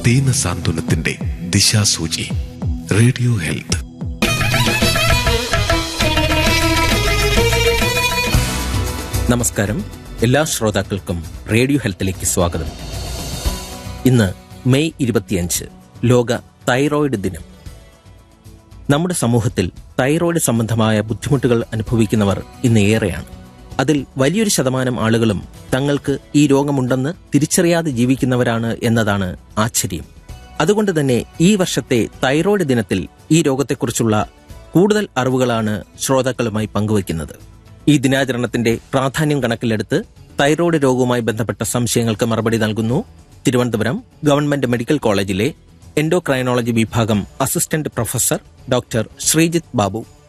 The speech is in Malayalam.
ദീന സാന്ത്വനത്തിന്റെ ദിശാസൂചി റേഡിയോ ഹെൽത്ത് നമസ്കാരം എല്ലാ ശ്രോതാക്കൾക്കും റേഡിയോ ഹെൽത്തിലേക്ക് സ്വാഗതം ഇന്ന് മെയ് ഇരുപത്തിയഞ്ച് ലോക തൈറോയിഡ് ദിനം നമ്മുടെ സമൂഹത്തിൽ തൈറോയിഡ് സംബന്ധമായ ബുദ്ധിമുട്ടുകൾ അനുഭവിക്കുന്നവർ ഇന്ന് ഏറെയാണ് അതിൽ വലിയൊരു ശതമാനം ആളുകളും തങ്ങൾക്ക് ഈ രോഗമുണ്ടെന്ന് തിരിച്ചറിയാതെ ജീവിക്കുന്നവരാണ് എന്നതാണ് ആശ്ചര്യം അതുകൊണ്ട് തന്നെ ഈ വർഷത്തെ തൈറോയിഡ് ദിനത്തിൽ ഈ രോഗത്തെക്കുറിച്ചുള്ള കൂടുതൽ അറിവുകളാണ് ശ്രോതാക്കളുമായി പങ്കുവയ്ക്കുന്നത് ഈ ദിനാചരണത്തിന്റെ പ്രാധാന്യം കണക്കിലെടുത്ത് തൈറോയ്ഡ് രോഗവുമായി ബന്ധപ്പെട്ട സംശയങ്ങൾക്ക് മറുപടി നൽകുന്നു തിരുവനന്തപുരം ഗവൺമെന്റ് മെഡിക്കൽ കോളേജിലെ എൻഡോക്രൈനോളജി വിഭാഗം assistant professor doctor Sreejith Babu